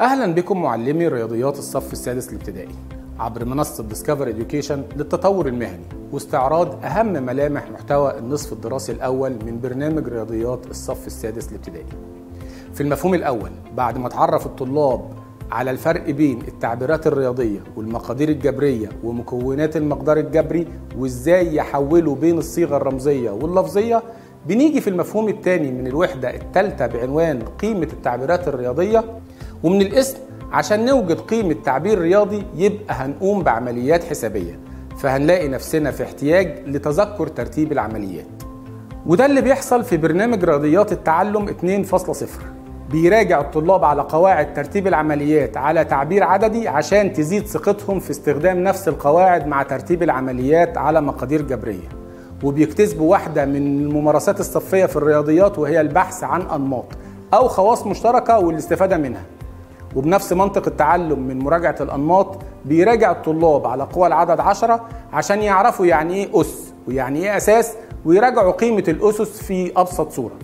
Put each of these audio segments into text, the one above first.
اهلا بكم معلمي رياضيات الصف السادس الابتدائي عبر منصه ديسكفر اديوكيشن للتطور المهني واستعراض اهم ملامح محتوى النصف الدراسي الاول من برنامج رياضيات الصف السادس الابتدائي. في المفهوم الاول بعد ما تعرف الطلاب على الفرق بين التعبيرات الرياضيه والمقادير الجبريه ومكونات المقدار الجبري وازاي يحولوا بين الصيغه الرمزيه واللفظيه بنيجي في المفهوم الثاني من الوحده الثالثه بعنوان قيمه التعبيرات الرياضيه ومن الاسم عشان نوجد قيمة تعبير رياضي يبقى هنقوم بعمليات حسابية فهنلاقي نفسنا في احتياج لتذكر ترتيب العمليات وده اللي بيحصل في برنامج رياضيات التعلم 2.0 بيراجع الطلاب على قواعد ترتيب العمليات على تعبير عددي عشان تزيد ثقتهم في استخدام نفس القواعد مع ترتيب العمليات على مقادير جبرية وبيكتسبوا واحدة من الممارسات الصفية في الرياضيات وهي البحث عن أنماط أو خواص مشتركة والاستفادة منها وبنفس منطق التعلم من مراجعة الأنماط بيراجع الطلاب على قوى العدد عشرة عشان يعرفوا يعني إيه أس ويعني إيه أساس ويراجعوا قيمة الأسس في أبسط صورة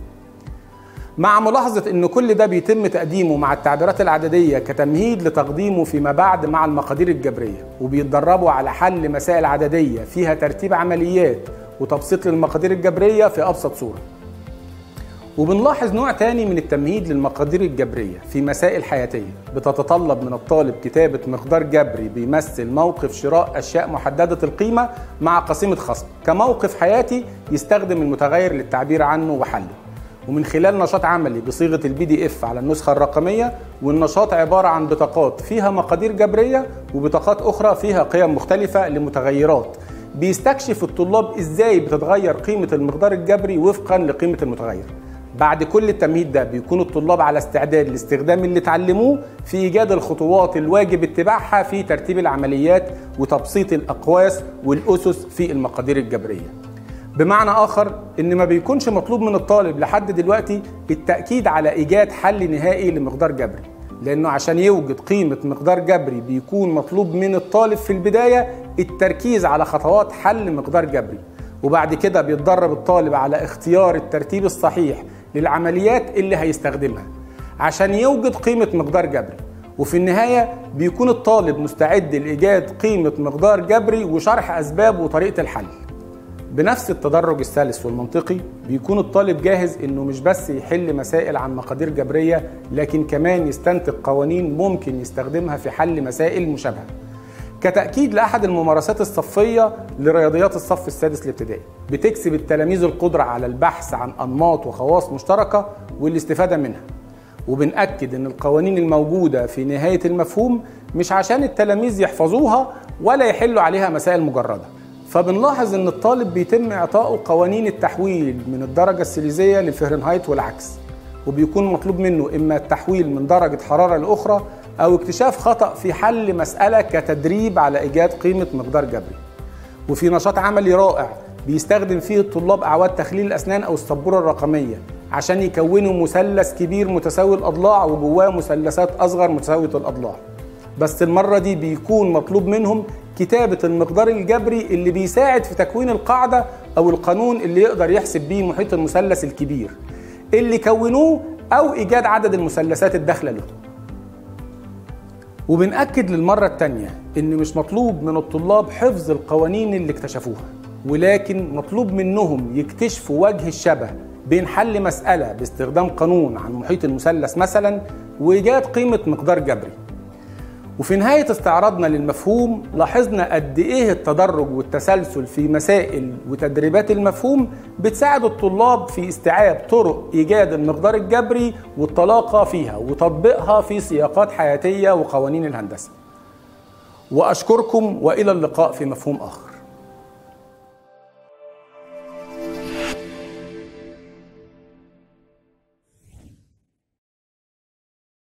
مع ملاحظة أن كل ده بيتم تقديمه مع التعبيرات العددية كتمهيد لتقديمه فيما بعد مع المقادير الجبرية وبيتدربوا على حل مسائل عددية فيها ترتيب عمليات وتبسيط للمقادير الجبرية في أبسط صورة وبنلاحظ نوع تاني من التمهيد للمقادير الجبرية في مسائل حياتية بتتطلب من الطالب كتابة مقدار جبري بيمثل موقف شراء أشياء محددة القيمة مع قسيمة خصم كموقف حياتي يستخدم المتغير للتعبير عنه وحله ومن خلال نشاط عملي بصيغة البي دي اف على النسخة الرقمية والنشاط عبارة عن بطاقات فيها مقادير جبرية وبطاقات أخرى فيها قيم مختلفة لمتغيرات بيستكشف الطلاب ازاي بتتغير قيمة المقدار الجبري وفقا لقيمة المتغير بعد كل التمهيد ده بيكون الطلاب على استعداد لاستخدام اللي اتعلموه في ايجاد الخطوات الواجب اتباعها في ترتيب العمليات وتبسيط الاقواس والاسس في المقادير الجبريه. بمعنى اخر ان ما بيكونش مطلوب من الطالب لحد دلوقتي التاكيد على ايجاد حل نهائي لمقدار جبري لانه عشان يوجد قيمه مقدار جبري بيكون مطلوب من الطالب في البدايه التركيز على خطوات حل مقدار جبري وبعد كده بيتدرب الطالب على اختيار الترتيب الصحيح للعمليات اللي هيستخدمها عشان يوجد قيمة مقدار جبري وفي النهاية بيكون الطالب مستعد لإيجاد قيمة مقدار جبري وشرح أسباب وطريقة الحل بنفس التدرج السلس والمنطقي بيكون الطالب جاهز انه مش بس يحل مسائل عن مقادير جبريه لكن كمان يستنتج قوانين ممكن يستخدمها في حل مسائل مشابهه كتأكيد لأحد الممارسات الصفية لرياضيات الصف السادس الابتدائي بتكسب التلاميذ القدرة على البحث عن أنماط وخواص مشتركة والاستفادة منها وبنأكد أن القوانين الموجودة في نهاية المفهوم مش عشان التلاميذ يحفظوها ولا يحلوا عليها مسائل مجردة فبنلاحظ أن الطالب بيتم إعطائه قوانين التحويل من الدرجة السيليزية للفهرنهايت والعكس وبيكون مطلوب منه إما التحويل من درجة حرارة لأخرى أو اكتشاف خطأ في حل مسألة كتدريب على إيجاد قيمة مقدار جبري وفي نشاط عملي رائع بيستخدم فيه الطلاب أعواد تخليل الأسنان أو السبورة الرقمية عشان يكونوا مثلث كبير متساوي الأضلاع وجواه مثلثات أصغر متساوية الأضلاع بس المرة دي بيكون مطلوب منهم كتابة المقدار الجبري اللي بيساعد في تكوين القاعدة أو القانون اللي يقدر يحسب بيه محيط المثلث الكبير اللي كونوه أو إيجاد عدد المثلثات الداخلة له وبنأكد للمرة التانية إن مش مطلوب من الطلاب حفظ القوانين اللي اكتشفوها ولكن مطلوب منهم يكتشفوا وجه الشبه بين حل مسألة باستخدام قانون عن محيط المثلث مثلا وإيجاد قيمة مقدار جبري وفي نهاية استعراضنا للمفهوم لاحظنا قد إيه التدرج والتسلسل في مسائل وتدريبات المفهوم بتساعد الطلاب في استيعاب طرق إيجاد المقدار الجبري والطلاقة فيها وتطبيقها في سياقات حياتية وقوانين الهندسة وأشكركم وإلى اللقاء في مفهوم آخر